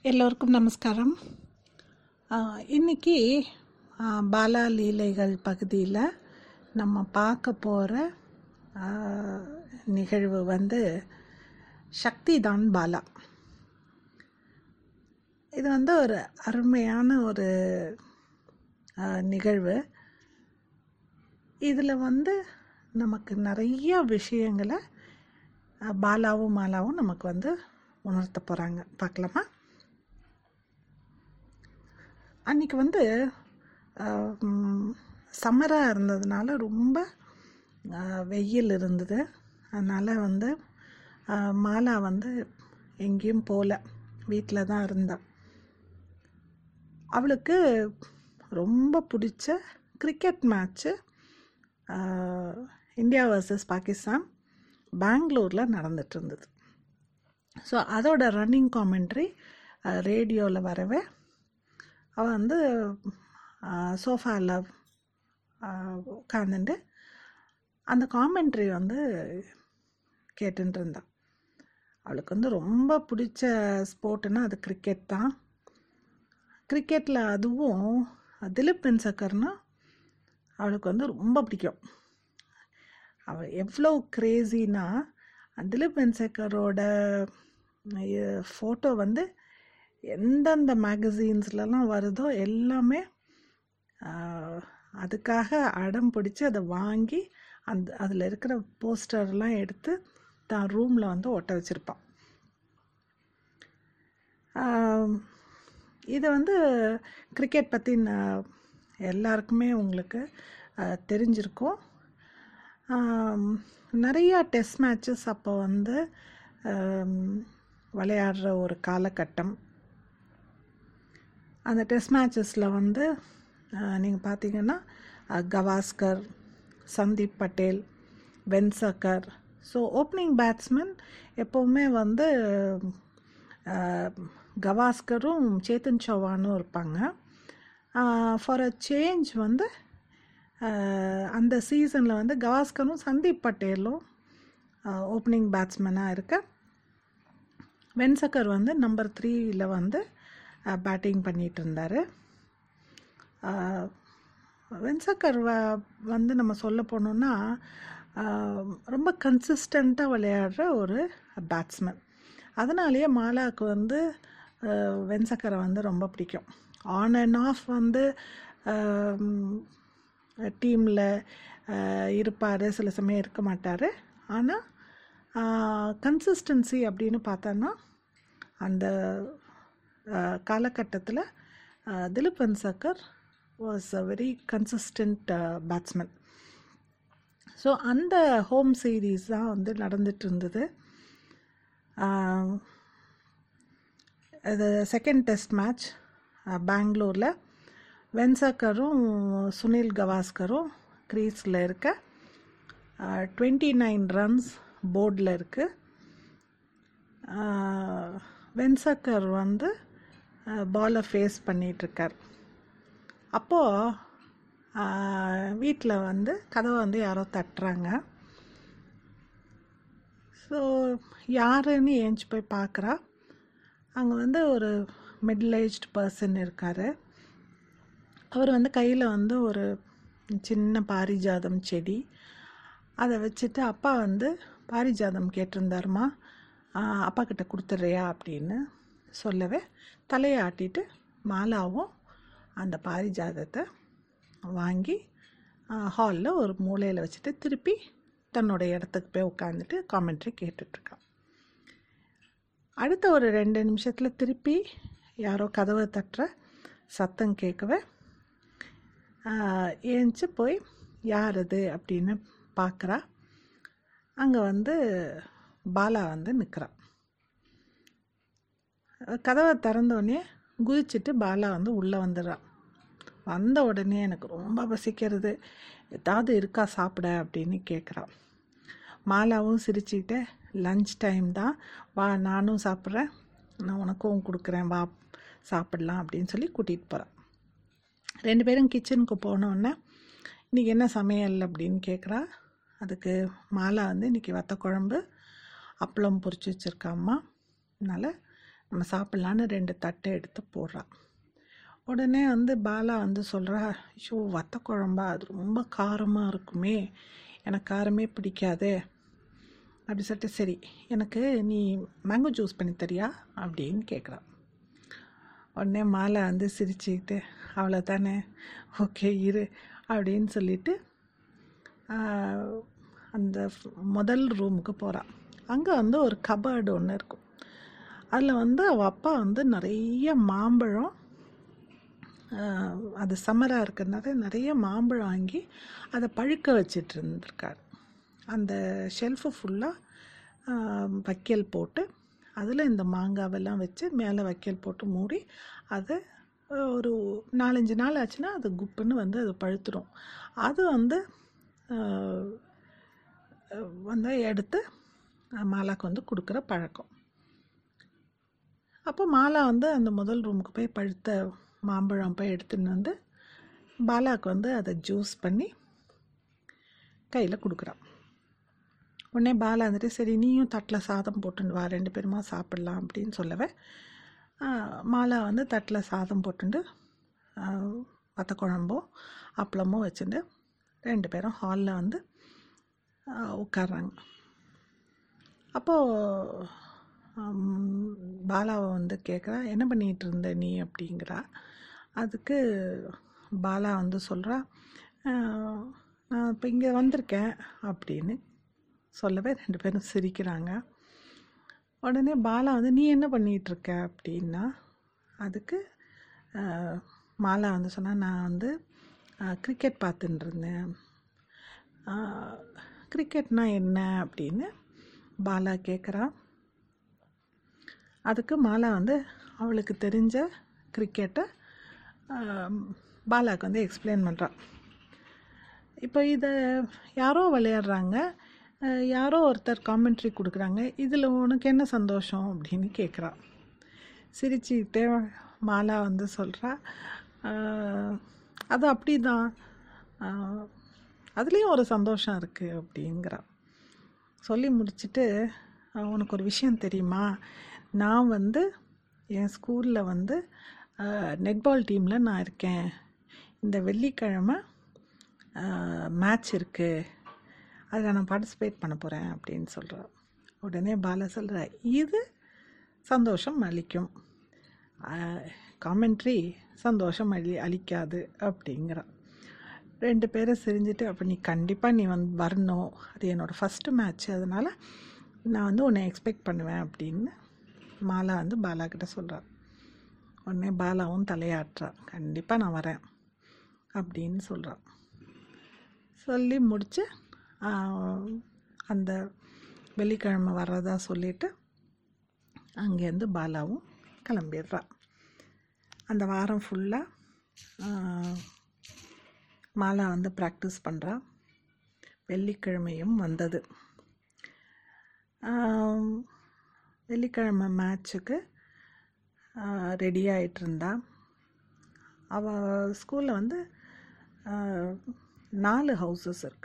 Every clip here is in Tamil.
எல்லோருக்கும் நமஸ்காரம் இன்றைக்கி பாலா லீலைகள் பகுதியில் நம்ம பார்க்க போகிற நிகழ்வு வந்து சக்தி தான் பாலா இது வந்து ஒரு அருமையான ஒரு ஆ, நிகழ்வு இதில் வந்து நமக்கு நிறைய விஷயங்களை ஆ, பாலாவும் மாலாவும் நமக்கு வந்து உணர்த்த போகிறாங்க பார்க்கலாமா அன்றைக்கி வந்து சம்மராக இருந்ததுனால ரொம்ப ஆ, வெயில் இருந்தது அதனால் வந்து ஆ, மாலா வந்து எங்கேயும் போகல வீட்டில் தான் இருந்தாள் அவளுக்கு ரொம்ப பிடிச்ச cricket match India versus Pakistan பெங்களூரில் நடந்துட்டு இருந்தது ஸோ அதோட ரன்னிங் காமெண்ட்ரி ரேடியோவில் வரவே அவள் வந்து சோஃபாவில் உட்காந்துட்டு அந்த காமெண்ட்ரி வந்து கேட்டுட்டு இருந்தாள் அவளுக்கு வந்து ரொம்ப பிடிச்ச ஸ்போர்ட்டுன்னா அது கிரிக்கெட் தான் கிரிக்கெட்டில் அதுவும் திலீப் வென்சக்கர்னா அவளுக்கு வந்து ரொம்ப பிடிக்கும் அவள் எவ்வளோ கிரேசினா திலீப் வென்சக்கரோட ஃபோட்டோ வந்து எந்தெந்த மேகசீன்ஸ்லலாம் வருதோ எல்லாமே ஆஹ், அதுக்காக அடம் பிடிச்சி அதை வாங்கி அந்த அதில் இருக்கிற போஸ்டர்லாம் எடுத்து தான் ரூமில் வந்து ஒட்ட வச்சுருப்பான் இது வந்து கிரிக்கெட் பற்றி நான் எல்லாருக்குமே உங்களுக்கு ஆஹ், தெரிஞ்சிருக்கும் ஆம், நிறையா டெஸ்ட் மேட்சஸ் அப்போ வந்து ஆம், விளையாடுற ஒரு காலகட்டம் அந்த டெஸ்ட் மேட்சஸில் வந்து நீங்கள் பார்த்தீங்கன்னா அஹ், Gavaskar Sandeep Patil Vengsarkar so opening batsman எப்போவுமே வந்து அஹ், கவாஸ்கரும் சேத்தன் சௌவானும் இருப்பாங்க ஃபார் அ சேஞ்ச் வந்து அஹ், அந்த சீசனில் வந்து கவாஸ்கரும் சந்தீப் பட்டேலும் ஓப்பனிங் பேட்ஸ்மேனாக இருக்க வென்சக்கர் வந்து நம்பர் த்ரீயில் வந்து பேட்டிங் பண்ணிட்டு இருந்தார் வென்சக்கர் வ வந்து நம்ம சொல்ல போனோம்னா ஆஹ், ரொம்ப கன்சிஸ்டண்ட்டாக விளையாடுற ஒரு பேட்ஸ்மேன் அதனாலேயே மாலாவுக்கு வந்து ஆஹ், வென்சக்கரை வந்து ரொம்ப பிடிக்கும் ஆன் அண்ட் ஆஃப் வந்து டீமில் இருப்பார் சில சமயம் இருக்க மாட்டார் ஆனால் கன்சிஸ்டன்சி அப்படின்னு பார்த்தோன்னா அந்த காலகட்டத்தில் Dilip Vengsarkar was a very consistent batsman so அந்த ஹோம் சீரீஸ் தான் வந்து நடந்துட்டு இருந்தது ஆஹ், இது செகண்ட் டெஸ்ட் மேட்ச் பெங்களூரில் வென்சக்கரும் சுனில் கவாஸ்கரும் க்ரீஸில் இருக்க டுவெண்ட்டி நைன் ரன்ஸ் போர்டில் இருக்குது வென்சக்கர் வந்து பாலை ஃபேஸ் பண்ணிகிட்ருக்கார் அப்போது வீட்டில் வந்து கதவை வந்து யாரோ தட்டுறாங்க ஸோ யாருன்னு ஏஞ்சி போய் பார்க்குறா அங்கே வந்து ஒரு மிடில் ஏஜ்டு பர்சன் இருக்கார் அவர் வந்து கையில் வந்து ஒரு சின்ன பாரிஜாதம் செடி அதை வச்சுட்டு அப்பா வந்து பாரிஜாதம் கேட்டிருந்தாருமா ஆஹ் அப்பா கிட்ட கொடுத்துட்றியா அப்படின்னு சொல்லவே தலையை ஆட்டிட்டு மாலாவும் அந்த பாரிஜாதத்தை வாங்கி ஹாலில் ஒரு மூலையில் வச்சுட்டு திருப்பி தன்னோட இடத்துக்கு போய் உட்காந்துட்டு காமெண்ட்ரி கேட்டுட்ருக்கான் அடுத்த ஒரு ரெண்டு நிமிஷத்தில் திருப்பி யாரோ கதவை தட்டுற சத்தம் கேட்கவே ஏஞ்சி போய் யார் அது அப்படின்னு பார்க்குறா அங்கே வந்து பாலா வந்து நிற்கிறான் கதவை திறந்தோடனே குதிச்சுட்டு பாலா வந்து உள்ளே வந்துடுறான் வந்த உடனே எனக்கு ரொம்ப பசிக்கிறது ஏதாவது இருக்கா சாப்பிட அப்படின்னு கேட்குறான் மாலாவும் சிரிச்சுக்கிட்டே லஞ்ச் டைம் தான் வா நானும் சாப்பிட்றேன் நான் உனக்கும் கொடுக்குறேன் வா சாப்பிடலாம் அப்படின்னு சொல்லி கூட்டிகிட்டு போகிறான் ரெண்டு பேரும் கிச்சனுக்கு போனோடனே இன்றைக்கி என்ன சமையல் அப்படின்னு கேட்குறா அதுக்கு மாலா வந்து இன்றைக்கி வத்த குழம்பு அப்பளம் பொரிச்சு வச்சுருக்காம்மா அதனால் நம்ம சாப்பிட்லான்னு ரெண்டு தட்டை எடுத்து போடுறா உடனே வந்து பாலா வந்து சொல்கிறா ஐயோ வத்த குழம்பா அது ரொம்ப காரமாக இருக்குமே எனக்கு காரமே பிடிக்காதே அப்படி சொல்லிட்டு சரி எனக்கு நீ மேங்கோ ஜூஸ் பண்ணி தரியா அப்படின்னு கேட்குறா உடனே மாலை வந்து சிரிச்சுக்கிட்டு அவ்வளோ தானே ஓகே இரு அப்படின்னு சொல்லிட்டு ஆஹ், அந்த ஃப்- முதல் ரூமுக்கு போகிறான் அங்கே வந்து ஒரு கபர்டு ஒன்று இருக்கும் அதில் வந்து அவள் அப்பா வந்து நிறைய மாம்பழம் ஆஹ், அது சம்மராக இருக்கிறதுனால நிறைய மாம்பழம் வாங்கி அதை பழுக்க வச்சிட்டு இருந்திருக்காரு அந்த ஷெல்ஃபு ஃபுல்லாக வைக்கல் போட்டு அதில் இந்த மாங்காவெல்லாம் வச்சு மேலே வைக்கல் போட்டு மூடி அதை அஹ், ஒரு நாலஞ்சு நாள் ஆச்சுன்னா அது குப்புன்னு வந்து அது பழுத்துடும் அது வந்து அஹ், அஹ், வந்து எடுத்து அஹ், மாலாக்கு வந்து கொடுக்குற பழக்கம் அப்போ மாலா வந்து அந்த முதல் ரூமுக்கு போய் பழுத்த மாம்பழம் போய் எடுத்துன்னு வந்து பாலாக்கு வந்து அதை ஜூஸ் பண்ணி கையில் கொடுக்குறான் உடனே பாலா வந்துட்டு சரி நீயும் தட்டில் சாதம் போட்டுன்னு வா ரெண்டு பேருமா சாப்பிட்லாம் அப்படின்னு சொல்லவே ஆ, மாலா வந்து தட்டில் சாதம் போட்டுண்டு ஆ, வத்த குழம்பும் அப்பளமும் வச்சுட்டு ரெண்டு பேரும் ஹாலில் வந்து ஆ, உட்கார்றாங்க அப்போது பாலாவை வந்து கேட்குறா என்ன பண்ணிகிட்டு இருந்த நீ அப்படிங்கிறா அதுக்கு பாலா வந்து சொல்கிறா நான் இப்போ இங்கே வந்திருக்கேன் அப்படின்னு சொல்லவே ரெண்டு பேரும் சிரிக்கிறாங்க உடனே பாலா வந்து நீ என்ன பண்ணிகிட்டு இருக்க அப்படின்னா அதுக்கு ஆஹ், மாலா வந்து சொன்னா நான் வந்து கிரிக்கெட் பார்த்துட்டு இருந்தேன் கிரிக்கெட்னா என்ன அப்படின்னு பாலா கேட்குறா அதுக்கு மாலா வந்து அவளுக்கு தெரிஞ்ச கிரிக்கெட்டை பாலாக்கு வந்து எக்ஸ்பிளைன் பண்ணுறான் இப்போ இதை யாரோ விளையாடுறாங்க அஹ் யாரோ ஒருத்தர் காமெண்ட்ரி கொடுக்குறாங்க இதில் உனக்கு என்ன சந்தோஷம் அப்படின்னு கேட்குறா சிரிச்சுக்கிட்டே மாலா வந்து சொல்கிறா அது அப்படி தான் அதுலேயும் ஒரு சந்தோஷம் இருக்குது அப்படிங்கிறா சொல்லி முடிச்சுட்டு அஹ், உனக்கு ஒரு விஷயம் தெரியுமா நான் வந்து என் ஸ்கூலில் வந்து நெட்பால் டீமில் நான் இருக்கேன் இந்த வெள்ளிக்கிழமை மேட்ச் இருக்குது அதில் நான் பார்ட்டிசிபேட் பண்ண போகிறேன் அப்படின்னு சொல்கிறா உடனே பாலா சொல்கிறா இது சந்தோஷம் அளிக்கும் காமெண்ட்ரி சந்தோஷம் அளி அளிக்காது அப்படிங்கிறா ரெண்டு பேரும் சிரிஞ்சுட்டு அப்போ நீ கண்டிப்பாக நீ வந்து வரணும் அது என்னோடய ஃபஸ்ட்டு மேட்ச் அதனால் நான் வந்து உன்னை எக்ஸ்பெக்ட் பண்ணுவேன் அப்படின்னு மாலா வந்து பாலா கிட்ட சொல்கிறா உடனே பாலாவும் தலையாட்டுறா கண்டிப்பாக நான் வரேன் அப்படின்னு சொல்கிறா சொல்லி முடித்து அந்த வெள்ளிக்கிழமை வர்றதா சொல்லிட்டு அங்கேருந்து பாலாவும் கிளம்பிடுறா அந்த வாரம் ஃபுல்லாக மாலா வந்து ப்ராக்டிஸ் பண்ணுறா வெள்ளிக்கிழமையும் வந்தது ஆம், வெள்ளிக்கிழமை மேட்ச்சுக்கு ரெடி ஆயிட்டு இருந்தா அவள் ஸ்கூலில் வந்து ஆ, நாலு ஹவுசஸ் இருக்கு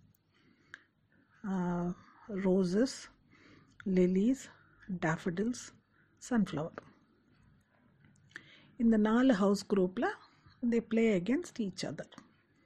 ரோசஸ் லிலிஸ் டேஃபடில்ஸ் சன்ஃப்ளவர் இந்த நாலு ஹவுஸ் குரூப்பில் they play against each other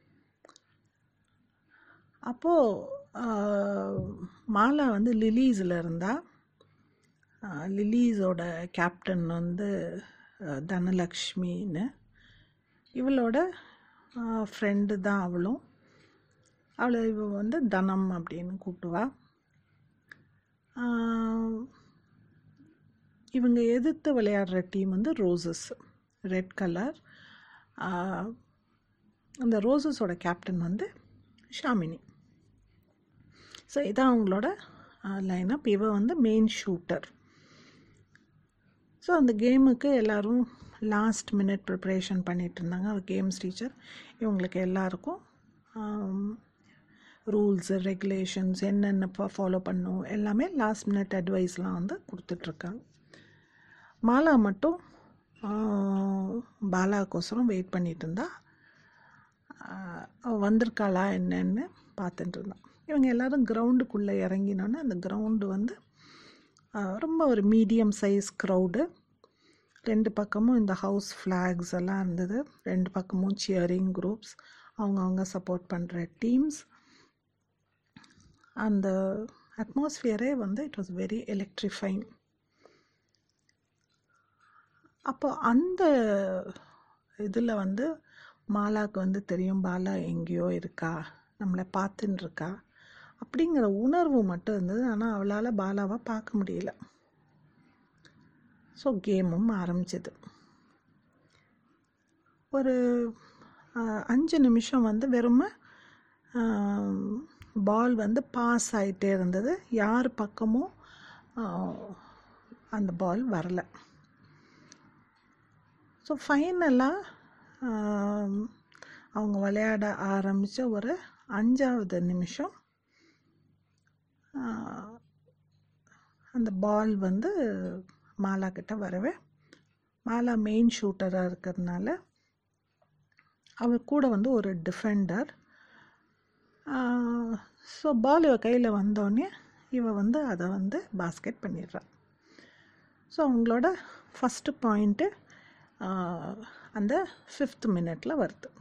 அப்போது மாலா வந்து லிலீஸில் இருந்தா ஆஹ் லிலீஸோட கேப்டன் வந்து ஆஹ் தனலக்ஷ்மின்னு இவளோட ஃப்ரெண்டு தான் அவளும் அவளை இவ வந்து தனம் அப்படின்னு கூப்பிடுவா ஆஹ் இவங்க எதிர்த்து விளையாடுற டீம் வந்து ரோசஸ் ரெட் கலர் அந்த ரோசஸோட கேப்டன் வந்து ஷாமினி ஸோ இதான் அவங்களோட லைனப் இவ வந்து மெயின் ஷூட்டர் ஸோ அந்த கேமுக்கு எல்லோரும் லாஸ்ட் மினிட் ப்ரிப்ரேஷன் பண்ணிட்டு இருந்தாங்க கேம்ஸ் டீச்சர் இவங்களுக்கு எல்லாருக்கும் ரூல்ஸு ரெகுலேஷன்ஸ் என்னென்ன ஃபாலோ பண்ணும் எல்லாமே லாஸ்ட் மினிட் அட்வைஸ்லாம் வந்து கொடுத்துட்ருக்காங்க மாலா மட்டும் ஆஹ், பாலாக்கோசரம் வெயிட் பண்ணிட்டு இருந்தா ஆஹ், அவ வந்திருக்காளா என்னன்னு பார்த்துட்டு இருந்தான் இவங்க எல்லாரும் கிரவுண்டுக்குள்ளே இறங்கினோன்னே அந்த கிரவுண்டு வந்து ஆஹ், ரொம்ப ஒரு மீடியம் சைஸ் க்ரௌடு ரெண்டு பக்கமும் இந்த ஹவுஸ் ஃப்ளாக்ஸ் எல்லாம் இருந்தது ரெண்டு பக்கமும் சியரிங் குரூப்ஸ் அவங்கவுங்க சப்போர்ட் பண்ணுற டீம்ஸ் அந்த அட்மாஸ்ஃபியரே வந்து இட் வாஸ் வெரி எலக்ட்ரிஃபைங் அப்போ அந்த இதில் வந்து மாலாவுக்கு வந்து தெரியும் பாலா எங்கேயோ இருக்கா நம்மளை பார்த்துன்னு இருக்கா அப்படிங்கிற உணர்வு மட்டும் இருந்தது ஆனால் அவளால் பாலாவை பார்க்க முடியல ஸோ கேமும் ஆரம்பிச்சது ஒரு ஆஹ், அஞ்சு நிமிஷம் வந்து வெறுமை பால் வந்து பாஸ் ஆகிட்டே இருந்தது யார் பக்கமும் ஆஹ், அந்த பால் வரல ஸோ ஃபைனலாக அவங்க விளையாட ஆரம்பித்த ஒரு அஞ்சாவது நிமிஷம் ஆஹ், அந்த பால் வந்து மாலா கிட்ட வரவே மாலா மெயின் ஷூட்டராக இருக்கிறதுனால அவள் கூட வந்து ஒரு டிஃபெண்டர் ஸோ பால் இவ கையில் வந்தோடனே இவ வந்து அதை வந்து பாஸ்கெட் பண்ணிடுறா ஸோ அவங்களோட ஃபஸ்ட்டு பாயிண்ட்டு அந்த ஃபிஃப்த் மினிட்ல வருது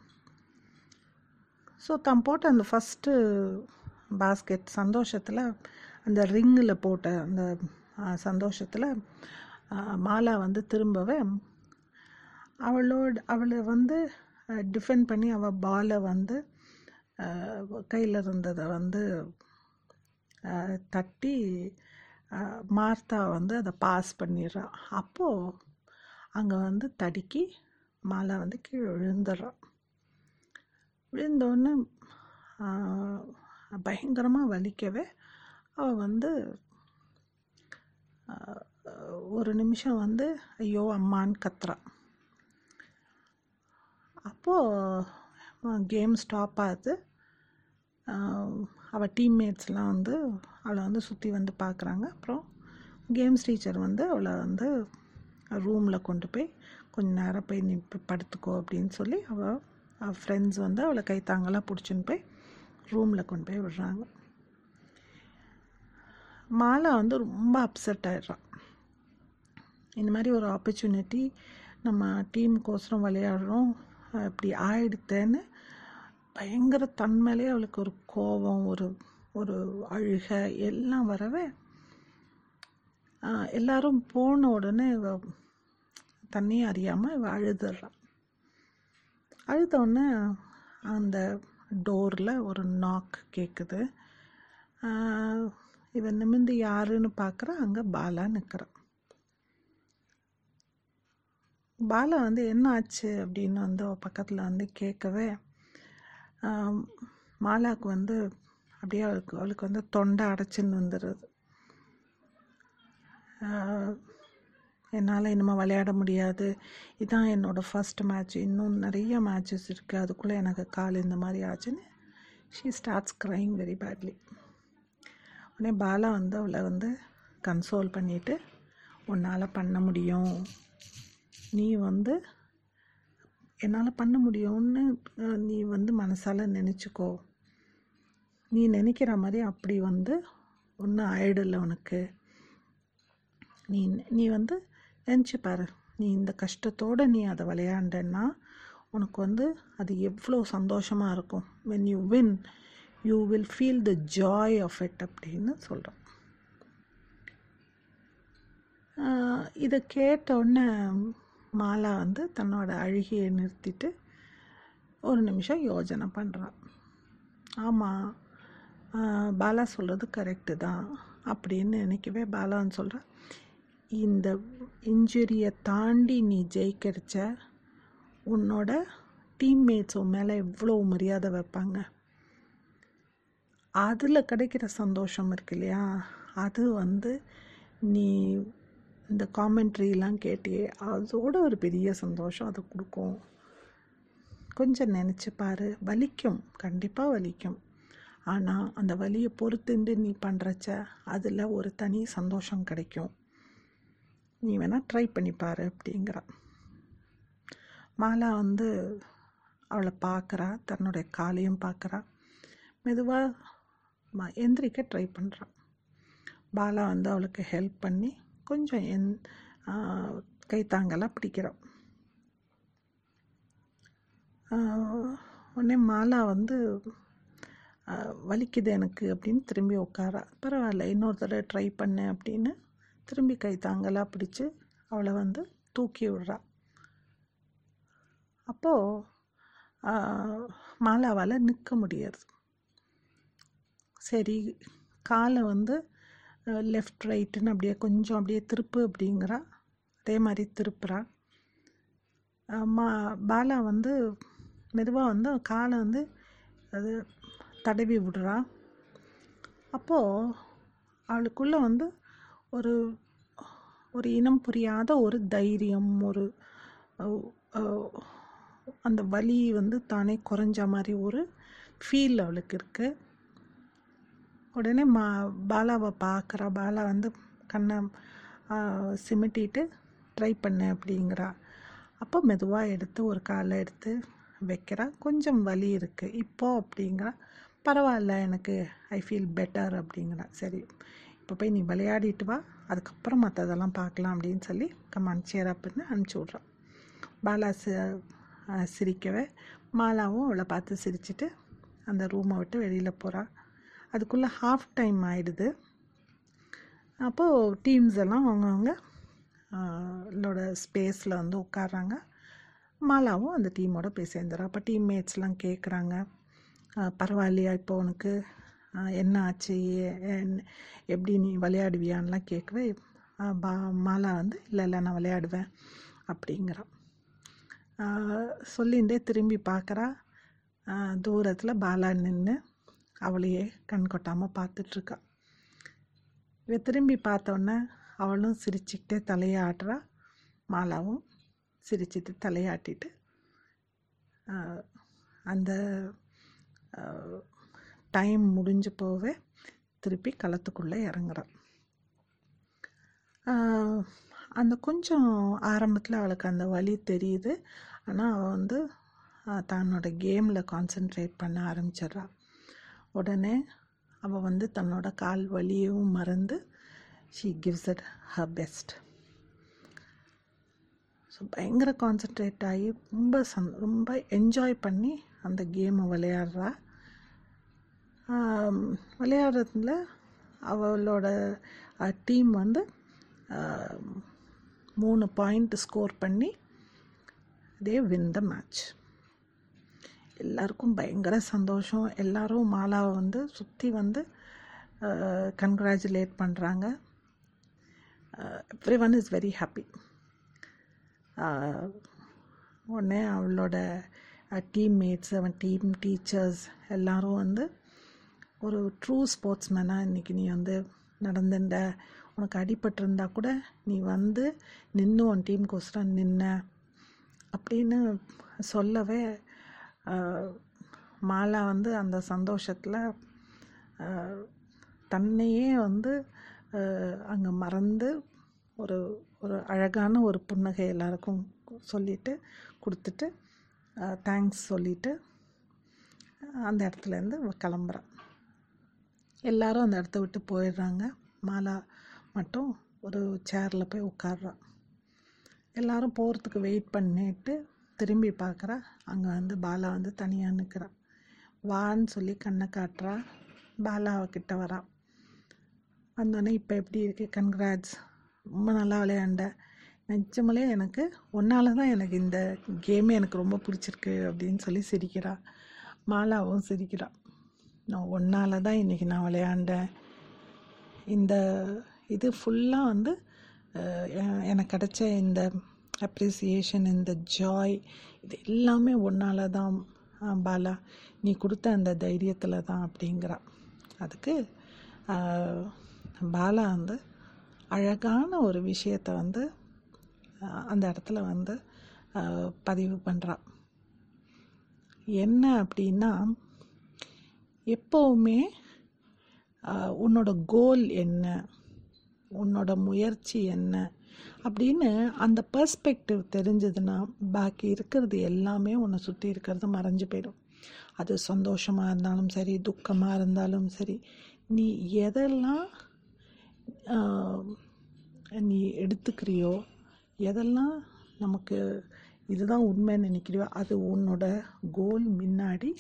ஸோ தான் போட்ட அந்த ஃபஸ்ட்டு பாஸ்கெட் சந்தோஷத்தில் அந்த ரிங்கில் போட்ட அந்த சந்தோஷத்தில் மாலா வந்து திரும்பவே அவளோட அவளை வந்து டிஃபெண்ட் பண்ணி அவள் பாலை வந்து கையில் இருந்ததை வந்து அஹ், தட்டி அஹ், மார்த்தா வந்து அதை பாஸ் பண்ணிடுறா அப்போது அங்கே வந்து தடுக்கி மாலா வந்து கீழே விழுந்துடுறான் விழுந்தோடனே பயங்கரமாக வலிக்கவே அவள் வந்து ஆஹ், ஒரு நிமிஷம் வந்து ஐயோ அம்மான்னு கத்துறா அப்போது கேம் ஸ்டாப் ஆகுது ஆஹ், அவள் டீம்மேட்ஸ்லாம் வந்து அவளை வந்து சுற்றி வந்து பார்க்குறாங்க அப்புறம் கேம்ஸ் டீச்சர் வந்து அவளை வந்து ரூமில் கொண்டு போய் கொஞ்ச நேரம் போய் நீ போய் படுத்துக்கோ அப்படின்னு சொல்லி அவள் அவள் ஃப்ரெண்ட்ஸ் வந்து அவளை கைத்தாங்கலாம் பிடிச்சின்னு போய் ரூமில் கொண்டு போய் விடுறாங்க மாலா வந்து ரொம்ப அப்செட் ஆயிடுறான் இந்த மாதிரி ஒரு ஆப்பர்ச்சுனிட்டி நம்ம டீமுக்கோசரம் விளையாடுறோம் அஹ் இப்படி ஆயிடுத்தேன்னு பயங்கர தன்மையிலே அவளுக்கு ஒரு கோபம் ஒரு ஒரு அழுக எல்லாம் வரவே ஆஹ் எல்லாரும் போன உடனே இவ தண்ணியே அறியாமல் இவ அழுதுறான் அழுத உடனே அந்த டோரில் ஒரு நாக் கேட்குது ஆஹ் இவ நிமிந்து யாருன்னு பார்க்குறா அங்கே பாலா நிற்கிறான் பாலா வந்து என்ன ஆச்சு அப்படின்னு வந்து அவ பக்கத்தில் வந்து கேட்கவே ஆம், மாலாவுக்கு வந்து அப்படியே அவளுக்கு அவளுக்கு வந்து தொண்டை அடைச்சின்னு வந்துடுது என்னால் இனிமேல் விளையாட முடியாது இதான் என்னோடய ஃபர்ஸ்ட் மேட்ச் இன்னும் நிறைய மேட்சஸ் இருக்குது அதுக்குள்ளே எனக்கு கால் இந்த மாதிரி ஆச்சுன்னு she starts crying very badly உடனே பாலா வந்து அவளை வந்து கன்சோல் பண்ணிவிட்டு உன்னால் பண்ண முடியும் நீ வந்து என்னால் பண்ண முடியும்னு அஹ், நீ வந்து மனசால் நினச்சிக்கோ நீ நினைக்கிற மாதிரி அப்படி வந்து ஒன்றும் ஆயிடல உனக்கு நீ நீ வந்து நினச்சி பாரு நீ இந்த கஷ்டத்தோடு நீ அதை விளையாண்டன்னா உனக்கு வந்து அது எவ்வளோ சந்தோஷமாக இருக்கும் when you win you will feel the joy of it அப்படின்னு சொல்கிறோம் இதை கேட்ட உடனே மாலா வந்து தன்னோட அழுகையை நிறுத்திட்டு ஒரு நிமிஷம் யோஜனை பண்ணுறான் ஆமாம் பாலா சொல்கிறது கரெக்டு தான் அப்படின்னு நினைக்கவே பாலான்னு சொல்கிறா இந்த இன்ஜுரியை தாண்டி நீ ஜெயிக்கிறச்ச உன்னோட டீம்மேட்ஸ் உன் மேலே எவ்வளோ மரியாதை வைப்பாங்க அதில் கிடைக்கிற சந்தோஷம் இருக்கு இல்லையா அது வந்து நீ இந்த காமெண்ட்ரிலாம் கேட்டியே அதோட ஒரு பெரிய சந்தோஷம் அது கொடுக்கும் கொஞ்சம் நினச்சி பாரு வலிக்கும் கண்டிப்பாக வலிக்கும் ஆனால் அந்த வலியை பொறுத்துண்டு நீ பண்ணுறச்ச அதில் ஒரு தனி சந்தோஷம் கிடைக்கும் நீ வேணால் ட்ரை பண்ணி பாரு அப்படிங்கிறா மாலா வந்து அவளை பார்க்குறா தன்னுடைய காலையும் பார்க்குறா மெதுவாக எந்திரிக்க ட்ரை பண்ணுறான் பாலா வந்து அவளுக்கு ஹெல்ப் பண்ணி கொஞ்சம் எந் கைத்தாங்கலாம் பிடிக்கிறோம் ஆஹ் உடனே மாலா வந்து ஆஹ் வலிக்குது எனக்கு அப்படின்னு திரும்பி உட்காரா பரவாயில்ல இன்னொரு தடவை ட்ரை பண்ணு அப்படின்னு திரும்பி கைத்தாங்கலாம் பிடிச்சு அவளை வந்து தூக்கி விடுறா அப்போது மாலாவால் நிற்க முடியாது சரி காலை வந்து லெஃப்ட் ரைட்டுன்னு அப்படியே கொஞ்சம் அப்படியே திருப்பு அப்படிங்கிறா அதே மாதிரி திருப்புறா அஹ் மா பாலா வந்து மெதுவாக வந்து காலை வந்து அது தடவி விடுறா அப்போது அவளுக்குள்ளே வந்து ஒரு ஒரு இனம் புரியாத ஒரு தைரியம் ஒரு அஹ், அஹ், அந்த வலி வந்து தானே குறைஞ்ச மாதிரி ஒரு ஃபீல் அவளுக்கு இருக்குது உடனே மா பாலாவை பார்க்குறா பாலா வந்து கண்ணை ஆ, சிமிட்டிட்டு ட்ரை பண்ணு அப்படிங்கிறா அப்போ மெதுவாக எடுத்து ஒரு காலை எடுத்து வைக்கிறா கொஞ்சம் வலி இருக்குது இப்போ அப்படிங்கிறா பரவாயில்ல எனக்கு ஐ ஃபீல் பெட்டர் அப்படிங்கிறா சரி இப்போ போய் நீ விளையாடிட்டு வா அதுக்கப்புறம் மற்றதெல்லாம் பார்க்கலாம் அப்படின்னு சொல்லி கமான் சேர் அப்படின்னு அனுப்பிச்சி விட்றான் பாலா சி ஆ, சிரிக்கவே மாலாவும் அவளை பார்த்து சிரிச்சிட்டு அந்த ரூமை விட்டு வெளியில் போகிறா அதுக்குள்ளே ஹாஃப் டைம் ஆயிடுது அப்போது டீம்ஸ் எல்லாம் அவங்கவுங்க லோட ஸ்பேஸில் வந்து உட்கார்றாங்க மாலாவும் அந்த டீமோட போய் சேர்ந்துறா அப்போ டீம்மேட்ஸ்லாம் கேட்குறாங்க பரவாயில்லையா இப்போ உனக்கு ஆஹ், என்ன ஆச்சு ஏ- என்ன- எப்படி நீ விளையாடுவியான்லாம் கேட்கவே ஆஹ், பா மாலா வந்து இல்லை இல்லை நான் விளையாடுவேன் அப்படிங்கிறான் சொல்லிகிட்டே திரும்பி பார்க்குறா தூரத்தில் பாலா நின்று அவளையே கண் கொட்டாமல் பார்த்துட்ருக்கா இவ திரும்பி பார்த்தோன்னே அவளும் சிரிச்சுக்கிட்டே தலையாட்டுறா மாலாவும் சிரிச்சிட்டு தலையாட்டிட்டு ஆஹ், அந்த டைம் முடிஞ்சு போவே திருப்பி களத்துக்குள்ளே இறங்குறான் ஆஹ், அந்த கொஞ்சம் ஆரம்பத்தில் அவளுக்கு அந்த வலி தெரியுது ஆனால் அவள் வந்து ஆஹ், தன்னோட கேமில் கான்சென்ட்ரேட் பண்ண ஆரம்பிச்சிடுறா உடனே அவள் வந்து தன்னோட கால் வலியவும் மறந்து she gives it her best so பயங்கர கான்சென்ட்ரேட் ஆகி ரொம்ப சந் ரொம்ப என்ஜாய் பண்ணி அந்த கேமை விளையாடுறா ஆம், விளையாடுறதுல அவளோட டீம் வந்து ஆம், மூணு பாயிண்ட் ஸ்கோர் பண்ணி தே வின் த மேட்ச் எல்லாருக்கும் பயங்கர சந்தோஷம் எல்லாரும் மாலாவை வந்து சுற்றி வந்து கங்க்ராச்சுலேட் பண்ணுறாங்க everyone is very happy உடனே அவளோட டீம்மேட்ஸ் அவன் டீம் டீச்சர்ஸ் எல்லாரும் வந்து ஒரு ட்ரூ ஸ்போர்ட்ஸ்மேனாக இன்றைக்கி நீ வந்து நடந்துட்ட உனக்கு அடிபட்டிருந்தா கூட நீ வந்து நின்று உன் டீமுக்கோசரம் நின்ன அப்படின்னு சொல்லவே ஆஹ், மாலா வந்து அந்த சந்தோஷத்தில் தன்னையே வந்து அங்கே மறந்து ஒரு ஒரு அழகான ஒரு புன்னகை எல்லாருக்கும் சொல்லிட்டு கொடுத்துட்டு தேங்க்ஸ் சொல்லிட்டு அந்த இடத்துலேருந்து கிளம்புறான் எல்லாரும் அந்த இடத்த விட்டு போயிடுறாங்க மாலா மட்டும் ஒரு சேரில் போய் உட்கார்றான் எல்லாரும் போகிறதுக்கு வெயிட் பண்ணிட்டு திரும்பி பார்க்குறா அங்கே வந்து பாலா வந்து தனியாக நிற்கிறா வான்னு சொல்லி கண்ணை காட்டுறா பாலா அவகிட்ட வரா வந்தோடனே இப்போ எப்படி இருக்கு கன்க்ராட்ஸ் ரொம்ப நல்லா விளையாண்ட நிஜமலே எனக்கு ஒன்னால தான் எனக்கு இந்த கேமே எனக்கு ரொம்ப பிடிச்சிருக்கு அப்படின்னு சொல்லி சிரிக்கிறா மாலாவும் சிரிக்கிறா நான் ஒன்னால தான் இன்றைக்கி நான் விளையாண்டேன் இந்த இது ஃபுல்லாக வந்து அஹ், எ- எனக்கு கிடைச்ச இந்த அப்ரிசியேஷன் இந்த ஜாய் இது எல்லாமே ஒன்னால தான் அஹ், பாலா நீ கொடுத்த அந்த தைரியத்தில் தான் அப்படிங்கிறா அதுக்கு அஹ், பாலா வந்து அழகான ஒரு விஷயத்தை வந்து அஹ், அந்த இடத்துல வந்து அஹ், பதிவு பண்ணுறா என்ன அப்படின்னா எப்போவுமே ஆஹ், உன்னோட கோல் என்ன உன்னோட முயற்சி என்ன அப்படின்னு அந்த பெர்ஸ்பெக்டிவ் தெரிஞ்சதுன்னா பாக்கி இருக்கிறது எல்லாமே உன்னை சுற்றி இருக்கிறது மறைஞ்சு போயிடும் அது சந்தோஷமாக இருந்தாலும் சரி துக்கமாக இருந்தாலும் சரி நீ எதெல்லாம் ஆஹ், நீ எடுத்துக்கிறியோ எதெல்லாம் நமக்கு இதுதான் உண்மைன்னு நினைக்கிறியோ அது உன்னோட கோல் முன்னாடி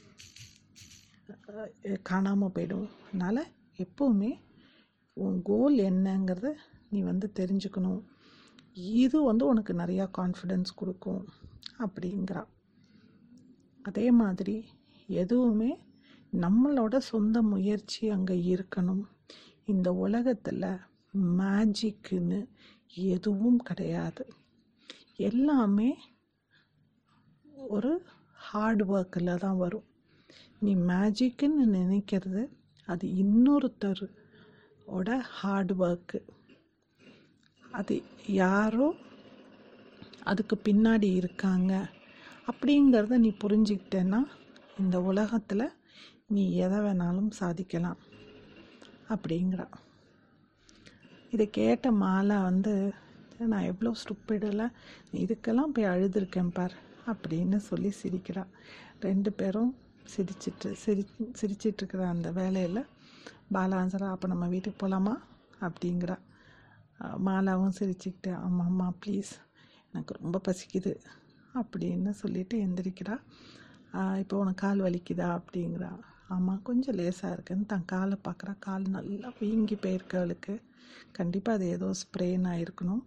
காணாமல் போயிடும் அதனால் எப்போவுமே உன் கோல் என்னங்கிறத நீ வந்து தெரிஞ்சுக்கணும் இது வந்து உனக்கு நிறையா கான்ஃபிடென்ஸ் கொடுக்கும் அப்படிங்கிறா அதே மாதிரி எதுவுமே நம்மளோட சொந்த முயற்சி அங்கே இருக்கணும் இந்த உலகத்தில் மேஜிக்குன்னு எதுவும் கிடையாது எல்லாமே ஒரு ஹார்ட் ஒர்க்கில் தான் வரும் நீ மேஜிக்குன்னு நினைக்கிறது அது இன்னொருத்தரோட ஹார்ட் ஒர்க்கு அது யாரோ அதுக்கு பின்னாடி இருக்காங்க அப்படிங்கிறத நீ புரிஞ்சுக்கிட்டேன்னா இந்த உலகத்தில் நீ எதை வேணாலும் சாதிக்கலாம் அப்படிங்கிறா இதை கேட்ட மாலா வந்து நான் எவ்வளோ ஸ்டுப்பிடில் இதுக்கெல்லாம் போய் அழுதுருக்கேன் பார் அப்படின்னு சொல்லி சிரிக்கிறா ரெண்டு பேரும் சிரிச்சிட்டு சிரி சிரிச்சிட்ருக்கிற அந்த வேலையில் பாலாஞ்சரா அப்போ நம்ம வீட்டுக்கு போகலாமா அப்படிங்கிறா மாலாவும் சிரிச்சுக்கிட்டு ஆமாம் அம்மா ப்ளீஸ் எனக்கு ரொம்ப பசிக்குது அப்படின்னு சொல்லிட்டு எந்திரிக்கிறா இப்போ உனக்கு கால் வலிக்குதா அப்படிங்கிறா ஆமாம் கொஞ்சம் லேசாக இருக்குன்னு தன் காலை பார்க்குறா கால் நல்லா வீங்கி போயிருக்கு அவளுக்கு கண்டிப்பாக அது ஏதோ ஸ்ப்ரெயின் ஆகிருக்கணும்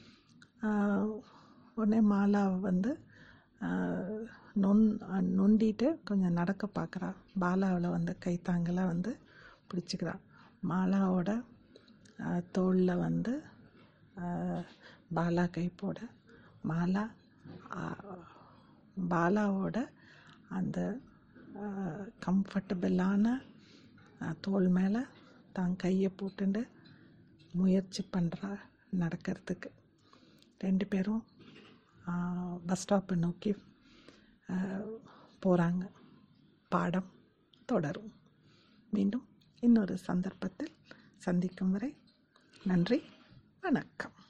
உடனே மாலாவை வந்து நொன் நொண்டிட்டு கொஞ்சம் நடக்க பார்க்குறா பாலாவில் வந்து கைத்தாங்கலாம் வந்து பிடிச்சிக்கிறா மாலாவோட தோளில் வந்து பாலா கை போட மாலா பாலாவோட அந்த கம்ஃபர்டபுளான தோல் மேலே தான் கையை போட்டுண்டு முயற்சி பண்ணுறா நடக்கிறதுக்கு ரெண்டு பேரும் பஸ் ஸ்டாப்பை நோக்கி போகிறாங்க பாடம் தொடரும் மீண்டும் இன்னொரு சந்தர்ப்பத்தில் சந்திக்கும் வரை நன்றி வணக்கம்